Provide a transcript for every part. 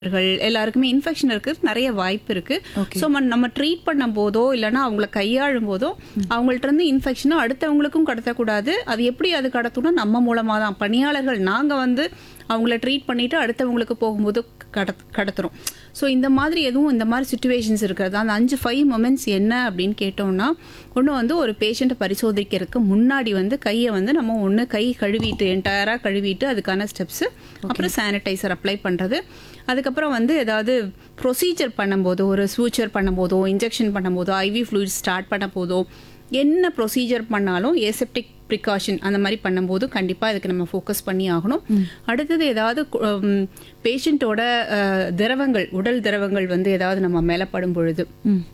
கள் எல்லாருக்குமே இன்ஃபெக்ஷன் இருக்கு நிறைய வாய்ப்பு இருக்கு Okay. ஸோ நம்ம ட்ரீட் பண்ணும் போதோ இல்லைன்னா அவங்கள கையாளும் போதோ அவங்கள்ட்ட இருந்து இன்ஃபெக்ஷனை அடுத்தவங்களுக்கும் கடத்தக்கூடாது அது எப்படி அது கடத்தணும் நம்ம மூலமாக தான் பணியாளர்கள் நாங்கள் வந்து அவங்கள ட்ரீட் பண்ணிட்டு அடுத்தவங்களுக்கு போகும்போது கடத் கடத்துறோம் ஸோ இந்த மாதிரி எதுவும் இந்த மாதிரி சுச்சுவேஷன்ஸ் இருக்கிறது அந்த அஞ்சு ஃபைவ் மொமெண்ட்ஸ் என்ன அப்படின்னு கேட்டோம்னா ஒன்று வந்து ஒரு பேஷண்ட்டை பரிசோதிக்கிறதுக்கு முன்னாடி வந்து கையை வந்து நம்ம ஒன்று கை கழுவிட்டு என்டையராக கழுவிட்டு அதுக்கான ஸ்டெப்ஸு அப்புறம் சானிடைசர் அப்ளை பண்ணுறது அதுக்கப்புறம் வந்து ஏதாவது ப்ரொசீஜர் பண்ணும்போதோ ஒரு சூச்சர் பண்ணும்போதோ இன்ஜெக்ஷன் பண்ணும்போதோ ஐவி ஃப்ளூயிட் ஸ்டார்ட் பண்ண போதோ என்ன ப்ரொசீஜர் பண்ணாலும் ஏசெப்டிக் ப்ரிகாஷன் அந்த மாதிரி பண்ணும்போது கண்டிப்பாக இதுக்கு நம்ம ஃபோக்கஸ் பண்ணி ஆகணும் அடுத்தது ஏதாவது பேஷண்ட்டோட திரவங்கள் உடல் திரவங்கள் வந்து ஏதாவது நம்ம மேலே படும் பொழுது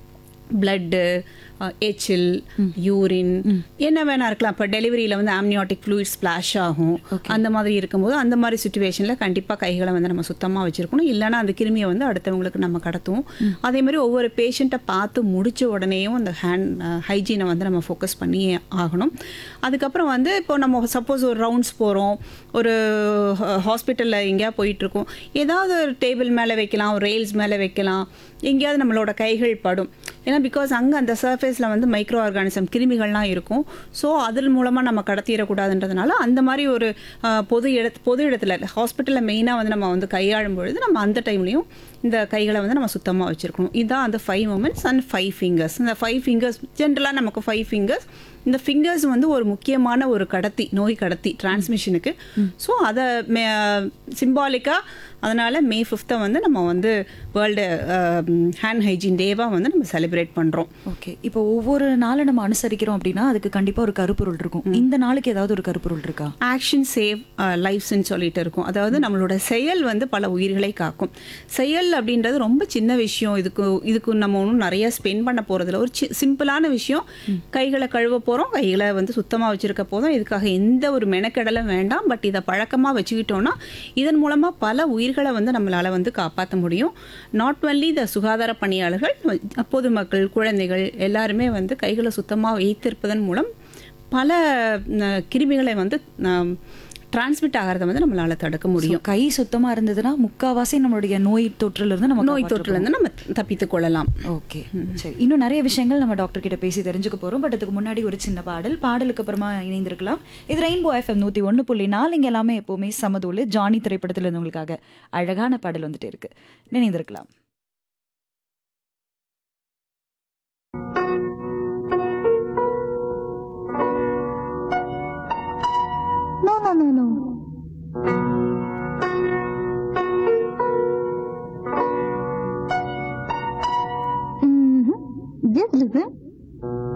பிளட்டு எச்சில் யூரின் என்ன வேணா இருக்கலாம் இப்போ டெலிவரியில் வந்து ஆம்னியாட்டிக் ஃப்ளூயிட் ஸ்ப்ளாஷ் ஆகும் அந்த மாதிரி இருக்கும்போது அந்த மாதிரி சுச்சுவேஷனில் கண்டிப்பாக கைகளை வந்து நம்ம சுத்தமாக வச்சுருக்கணும் இல்லைன்னா அந்த கிருமியை வந்து அடுத்தவங்களுக்கு நம்ம கடத்துவோம் அதே மாதிரி ஒவ்வொரு பேஷண்ட்டை பார்த்து முடிச்ச உடனேயும் அந்த ஹேண்ட் ஹைஜீனை வந்து நம்ம ஃபோக்கஸ் பண்ணி ஆகணும் அதுக்கப்புறம் வந்து இப்போ நம்ம சப்போஸ் ஒரு ரவுண்ட்ஸ் போகிறோம் ஒரு ஹாஸ்பிட்டலில் எங்கேயா போயிட்டுருக்கோம் ஏதாவது ஒரு டேபிள் மேலே வைக்கலாம் ஒரு ரெயில்ஸ் மேலே வைக்கலாம் எங்கேயாவது நம்மளோட கைகள் படும் ஏன்னா பிகாஸ் அங்கே அந்த சர்ஃபேஸில் வந்து மைக்ரோ ஆர்கானிசம் கிருமிகள்லாம் இருக்கும் ஸோ அதன் மூலமாக நம்ம கடத்திடக்கூடாதுன்றதுனால அந்த மாதிரி ஒரு அஹ், பொது இட பொது இடத்துல ஹாஸ்பிட்டலில் மெயினாக வந்து நம்ம வந்து கையாளும் பொழுது நம்ம அந்த டைம்லையும் இந்த கைகளை வந்து நம்ம சுத்தமாக வச்சுருக்கணும் இதுதான் அந்த five moments and five fingers இந்த ஃபைவ் ஃபிங்கர்ஸ் ஜென்ரலாக நமக்கு ஃபைவ் ஃபிங்கர்ஸ் இந்த ஃபிங்கர்ஸ் வந்து ஒரு முக்கியமான ஒரு கடத்தி நோய் கடத்தி டிரான்ஸ்மிஷனுக்கு ஸோ அதை மே சிம்பாலிக்காக அதனால் மே ஃபிஃப்த்தை வந்து நம்ம வந்து வேர்ல்டு ஹேண்ட் ஹைஜீன் டேவாக வந்து நம்ம செலிப்ரேட் பண்ணுறோம் ஓகே இப்போ ஒவ்வொரு நாளை நம்ம அனுசரிக்கிறோம் அப்படின்னா அதுக்கு கண்டிப்பா ஒரு கருப்பொருள் இருக்கும் இந்த நாளுக்கு ஏதாவது ஒரு கருப்பொருள் இருக்கா ஆக்ஷன் சேவ் லைஃப்ஸ்ன்னு சொல்லிட்டு இருக்கும் அதாவது நம்மளோட செயல் வந்து பல உயிர்களை காக்கும் செயல் அப்படின்றது ரொம்ப சின்ன விஷயம் இதுக்கு இதுக்கு நம்ம ஒன்றும் நிறைய ஸ்பெண்ட் பண்ண போகிறதில்ல ஒரு சி சிம்பிளான விஷயம் கைகளை கழுவ போகிறோம் கைகளை வந்து சுத்தமாக வச்சுருக்க போதும் இதுக்காக எந்த ஒரு மெனக்கெடலும் வேண்டாம் பட் இதை பழக்கமாக வச்சுக்கிட்டோம்னா இதன் மூலமாக பல உயிர்களை வந்து நம்மளால் வந்து காப்பாற்ற முடியும் நாட் ஒன்லி த சுகாதார பணியாளர்கள் பொதுமக்கள் குழந்தைகள் எல்லாருமே வந்து கைகளை சுத்தமாக வைத்திருப்பதன் மூலம் பல ந- கிருமிகளை வந்து டிரான்ஸ்மிட் ஆகிறத வந்து நம்மளால தடுக்க முடியும் So, கை சுத்தமா இருந்ததுன்னா முக்காவாசி நம்மளுடைய நோய் தொற்றுல இருந்து நம்ம நோய் தொற்றுலேருந்து நம்ம தப்பித்துக் கொள்ளலாம் ஓகே சரி இன்னும் நிறைய விஷயங்கள் நம்ம டாக்டர் கிட்ட பேசி தெரிஞ்சுக்க போறோம் பட் அதுக்கு முன்னாடி ஒரு சின்ன பாடல் பாடலுக்கு அப்புறமா இணைந்திருக்கலாம் இது ரெயின்போ எஃப்எம் நூத்தி ஒன்று புள்ளி நாலு இங்க எல்லாமே எப்பவுமே சமதூள் ஜானி திரைப்படத்துல இருந்து உங்களுக்காக அழகான பாடல் வந்துட்டு இருக்கு இணைந்திருக்கலாம் No, no, no, no. Mm-hmm. Just listen.